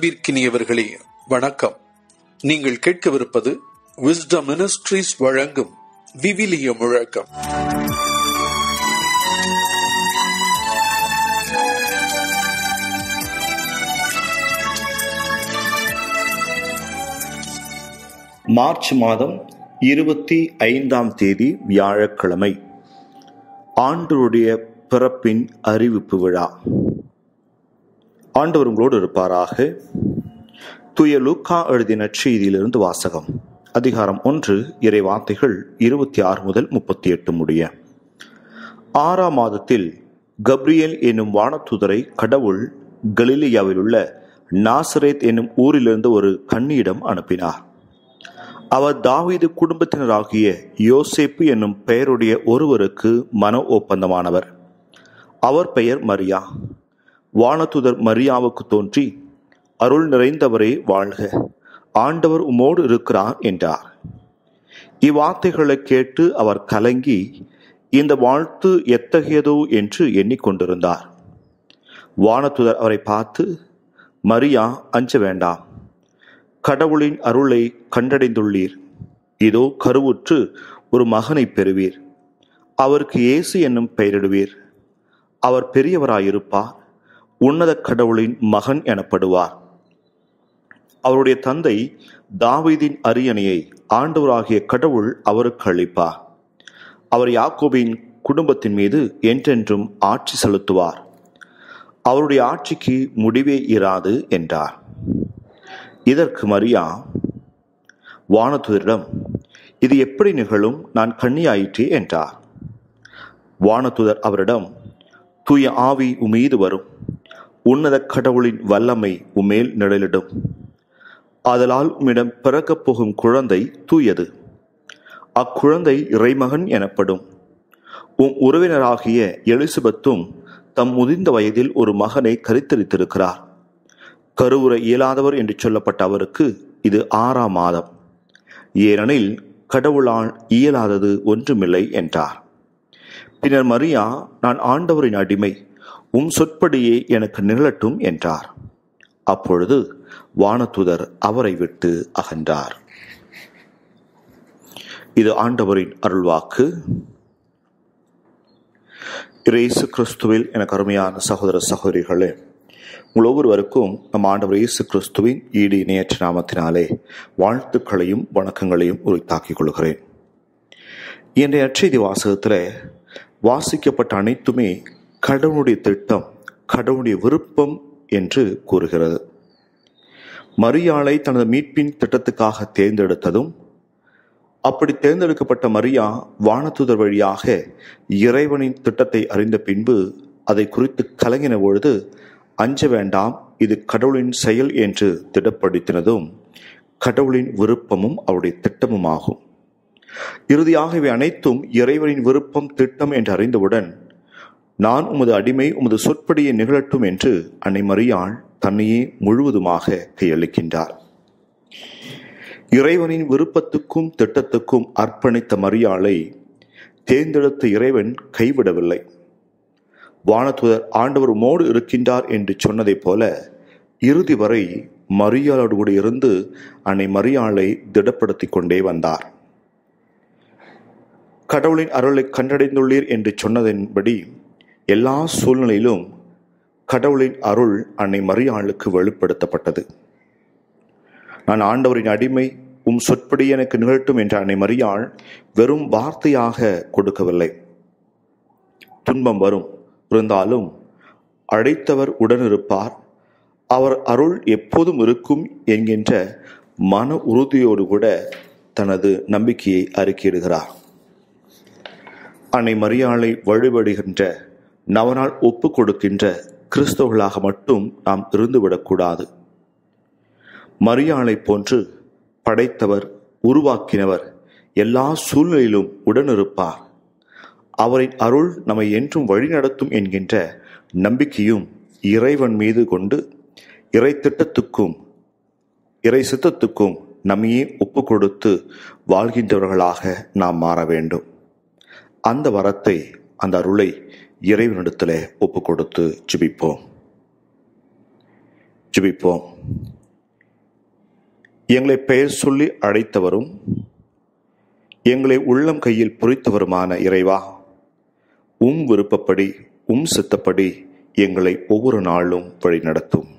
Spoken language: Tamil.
அன்பிற்கினியவர்களே வணக்கம் நீங்கள் கேட்கவிருப்பது விஸ்டம் மினிஸ்ட்ரீஸ் வழங்கும் விவிலிய முழக்கம் மார்ச் மாதம் இருபத்தி ஐந்தாம் தேதி வியாழக்கிழமை ஆண்டவருடைய பிறப்பின் அறிவிப்பு விழா ஆண்டவர் உங்களோடு இருப்பாராக தூய லூக்கா எழுதின செய்தியிலிருந்து வாசகம் அதிகாரம் ஒன்று இறை வார்த்தைகள் இருபத்தி ஆறு முதல் முப்பத்தி எட்டு முடிய ஆறாம் மாதத்தில் கப்ரியேல் என்னும் வானத்துதரை கடவுள் கலிலியாவில் உள்ள நாசரேத் என்னும் ஊரிலிருந்து ஒரு கன்னியிடம் அனுப்பினார் அவர் தாவீது குடும்பத்தினராகிய யோசேப்பு என்னும் பெயருடைய ஒருவருக்கு மன ஒப்பந்தமானவர் அவர் பெயர் மரியா வானதுதர் மரியாவுக்கு தோன்றி அருள் நிறைந்தவரே வாழ்க ஆண்டவர் உமோடு இருக்கிறார் என்றார் இவ்வார்த்தைகளை கேட்டு அவர் கலங்கி இந்த வாழ்த்து எத்தகையதோ என்று எண்ணிக்கொண்டிருந்தார் வானதுதர் அவரை பார்த்து மரியா அஞ்ச வேண்டாம் கடவுளின் அருளை கண்டடைந்துள்ளீர் இதோ கருவுற்று ஒரு மகனை பெறுவீர் அவருக்கு இயேசு என்னும் பெயரிடுவீர் அவர் பெரியவராயிருப்பார் உன்னத கடவுளின் மகன் எனப்படுவார் அவருடைய தந்தை தாவீதின் அரியணையை ஆண்டவராகிய கடவுள் அவருக்கு அளிப்பார் அவர் யாக்கோபின் குடும்பத்தின் மீது என்றென்றும் ஆட்சி செலுத்துவார் அவருடைய ஆட்சிக்கு முடிவே இராது என்றார் இதற்கு மரியா வானதுதரிடம் இது எப்படி நிகழும் நான் கண்ணியாயிற்றே என்றார் வானதுதர் அவரிடம் தூய ஆவி உமீது வரும் உன்னத கடவுளின் வல்லமை உமேல் நிழலிடும் ஆதலால் உம்மிடம் பிறக்கப் போகும் குழந்தை தூயது அக்குழந்தை இறைமகன் எனப்படும் உம் உறவினராகிய எலிசபெத்தும் தம் முதிர்ந்த வயதில் ஒரு மகனை கரித்தரித்திருக்கிறார் கருவுற இயலாதவர் என்று சொல்லப்பட்ட அவருக்கு இது ஆறாம் மாதம் ஏனெனில் கடவுளால் இயலாதது ஒன்றுமில்லை என்றார் பின்னர் மரியா நான் ஆண்டவரின் அடிமை உம் சொற்படியே எனக்கு நிகழட்டும் என்றார் அப்பொழுது வானதுதர் அவரை விட்டு அகன்றார் இது ஆண்டவரின் அருள்வாக்கு இயேசு கிறிஸ்துவில் எனக்கு அருமையான சகோதர சகோதரிகளே உங்கள் ஒவ்வொருவருக்கும் நம் ஆண்டவர் இயேசு கிறிஸ்துவின் ஈடு இணையற்ற நாமத்தினாலே வாழ்த்துக்களையும் வணக்கங்களையும் உரித்தாக்கிக் கொள்கிறேன் இன்றைய அச்செய்தி வாசகத்தில் வாசிக்கப்பட்ட அனைத்துமே கடவுளுடைய திட்டம் கடவுளுடைய விருப்பம் என்று கூறுகிறது மரியாளை தனது மீட்பின் திட்டத்துக்காக தேர்ந்தெடுத்ததும் அப்படி தேர்ந்தெடுக்கப்பட்ட மரியா வானத்துதர் வழியாக இறைவனின் திட்டத்தை அறிந்த பின்பு அதை குறித்து கலங்கின பொழுது அஞ்ச வேண்டாம் இது கடவுளின் செயல் என்று திடப்படுத்தினதும் கடவுளின் விருப்பமும் அவருடைய திட்டமும் ஆகும் இறுதியாக இவை அனைத்தும் இறைவனின் விருப்பம் திட்டம் என்று அறிந்தவுடன் நான் உமது அடிமை உமது சொற்படியை நிகழட்டும் என்று அன்னை மரியாள் தன்னையே முழுவதுமாக கையளிக்கின்றார் இறைவனின் விருப்பத்துக்கும் திட்டத்துக்கும் அர்ப்பணித்த மரியாளை தேர்ந்தெடுத்த இறைவன் கைவிடவில்லை வானத்துதர் ஆண்டவர் மோடு இருக்கின்றார் என்று சொன்னதைப் போல இறுதி வரை மரியாளோடு கூட இருந்து அன்னை மரியாளை திடப்படுத்தி கொண்டே வந்தார் கடவுளின் அருளை கண்டடைந்துள்ளீர் என்று சொன்னதன்படி எல்லா சூழ்நிலையிலும் கடவுளின் அருள் அன்னை மரியாளுக்கு வெளிப்படுத்தப்பட்டது நான் ஆண்டவரின் அடிமை உம் சொற்படி எனக்கு நிகழட்டும் என்ற அன்னை மரியாள் வெறும் வார்த்தையாக கொடுக்கவில்லை துன்பம் வரும் இருந்தாலும் அழைத்தவர் உடனிருப்பார் அவர் அருள் எப்போதும் இருக்கும் என்கின்ற மன உறுதியோடு கூட தனது நம்பிக்கையை அறிக்கையிடுகிறார் அன்னை மரியாளை வழிபடுகின்ற நவனால் ஒப்பு கொடுக்கின்ற கிறிஸ்தவர்களாக மட்டும் நாம் இருந்துவிடக்கூடாது மரியாளை போன்று படைத்தவர் உருவாக்கினவர் எல்லா சூழ்நிலையிலும் உடனிருப்பார் அவரின் அருள் நம்மை என்றும் வழிநடத்தும் என்கின்ற நம்பிக்கையும் இறைவன் மீது கொண்டு இறை திட்டத்துக்கும் இறை சித்தத்துக்கும் நம்மையே ஒப்பு கொடுத்து வாழ்கின்றவர்களாக நாம் மாற வேண்டும் அந்த வரத்தை அந்த அருளை இறைவனிடத்தில் ஒப்பு கொடுத்து ஜிபிப்போம் ஜிபிப்போம் எங்களை பெயர் சொல்லி அழைத்தவரும் எங்களை உள்ளம் கையில் பொறித்தவருமான இறைவா உம் விருப்பப்படி உம் சித்தப்படி எங்களை ஒவ்வொரு நாளும் வழி நடத்தும்